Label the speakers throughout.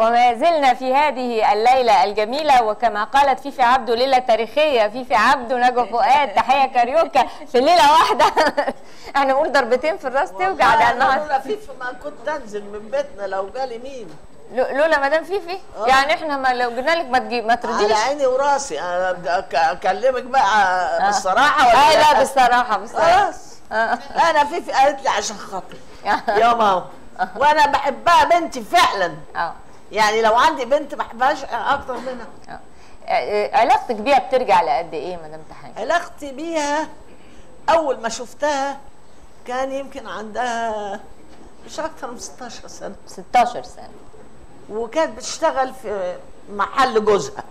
Speaker 1: وما زلنا في هذه الليلة الجميلة وكما قالت فيفي عبده ليلة تاريخية فيفي عبده نجوى فؤاد تحية كاريوكا في ليلة واحدة احنا نقول ضربتين في الراس توجع
Speaker 2: والله
Speaker 1: لأنها
Speaker 2: لولا فيفي ما كنت انزل من بيتنا لو جالي مين
Speaker 1: لو- لولا مدام فيفي
Speaker 2: آه.
Speaker 1: يعني احنا ما لو جبنا لك ما تجي ما
Speaker 2: على
Speaker 1: ترضيش
Speaker 2: عيني وراسي انا بدي أك- اكلمك بقى بالصراحه ولا
Speaker 1: اه لا بالصراحة بالصراحة
Speaker 2: خلاص انا فيفي قالت لي عشان خاطري يا ماما وانا بحبها بنتي فعلا
Speaker 1: اه
Speaker 2: يعني لو عندي بنت ما بحبهاش اكتر منها
Speaker 1: آه. آه، علاقتك بيها بترجع لقد ايه مدام تحية؟
Speaker 2: علاقتي بيها اول ما شفتها كان يمكن عندها مش اكتر من 16 سنه
Speaker 1: 16 سنة
Speaker 2: وكانت بتشتغل في محل جوزها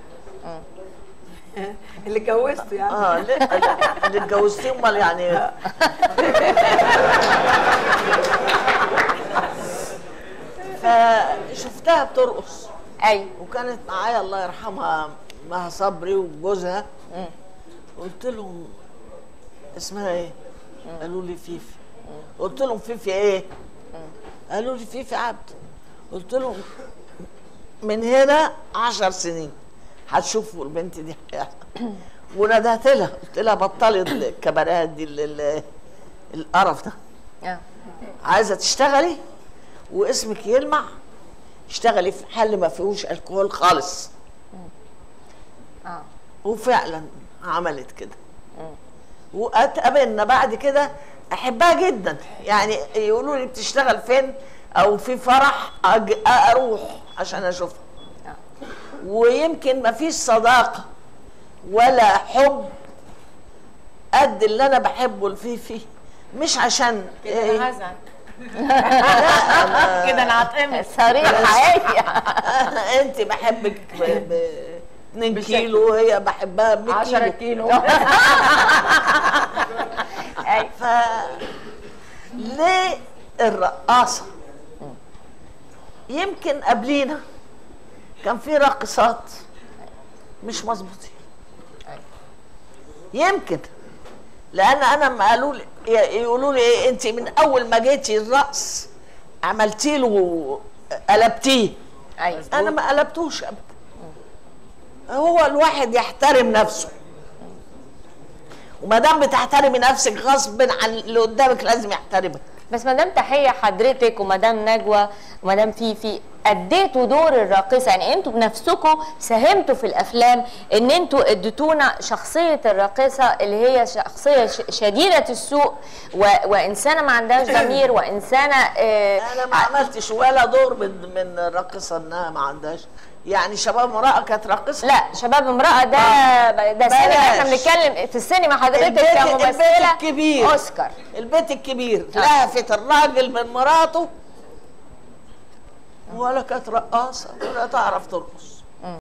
Speaker 3: اللي اتجوزته يعني
Speaker 2: اه لا لا، اللي اتجوزتيه امال يعني فشفتها بترقص
Speaker 1: ايوه
Speaker 2: وكانت معايا الله يرحمها مها صبري وجوزها قلت لهم اسمها ايه؟ قالوا لي فيفي قلت لهم فيفي ايه؟ قالوا لي فيفي عبد قلت لهم من هنا عشر سنين هتشوفوا البنت دي وندهت لها قلت لها بطلي الكباريهات دي ال- ال- القرف ده
Speaker 1: اه
Speaker 2: عايزه تشتغلي واسمك يلمع اشتغلي في محل ما فيهوش الكحول خالص
Speaker 1: اه
Speaker 2: وفعلا عملت كده واتقابلنا بعد كده احبها جدا يعني يقولوا لي بتشتغل فين او في فرح أج... اروح عشان اشوفها ويمكن ما فيش صداقه ولا حب قد اللي انا بحبه لفيفي مش عشان إيه؟
Speaker 3: هزعل
Speaker 2: لا،
Speaker 3: كده انا هتقمص
Speaker 1: صريحة ايوه
Speaker 2: انت بحبك ب, ب 2 كيلو وهي بحبها ب 100
Speaker 3: 10
Speaker 2: كيلو
Speaker 3: كيلو
Speaker 1: ايوه
Speaker 2: ف ليه الرقاصة يمكن قبلينا كان في راقصات مش مظبوطين يمكن لان انا ما قالوا لي يقولوا لي ايه انت من اول ما جيتي الرقص عملتي له قلبتيه
Speaker 1: ايوه
Speaker 2: انا ما قلبتوش ابدا هو الواحد يحترم نفسه وما دام بتحترمي نفسك غصب عن اللي قدامك لازم يحترمك
Speaker 1: بس مدام تحية حضرتك ومدام نجوى ومدام فيفي اديتوا دور الراقصة يعني انتوا بنفسكم ساهمتوا في الافلام ان انتوا اديتونا شخصية الراقصة اللي هي شخصية ش- شديدة السوء و... وانسانة ما عندهاش ضمير وانسانة آه
Speaker 2: انا ما عملتش ولا دور من من الراقصه انها ما عندهاش يعني شباب امراه كانت راقصه
Speaker 1: لا شباب امرأة ده ده سينما احنا
Speaker 2: بلاش.
Speaker 1: بنتكلم في السينما حضرتك
Speaker 2: البيت-
Speaker 1: كممثلة
Speaker 2: البيت الكبير.
Speaker 1: اوسكار
Speaker 2: البيت الكبير لافت الراجل من مراته ولا كانت رقاصه ولا تعرف ترقص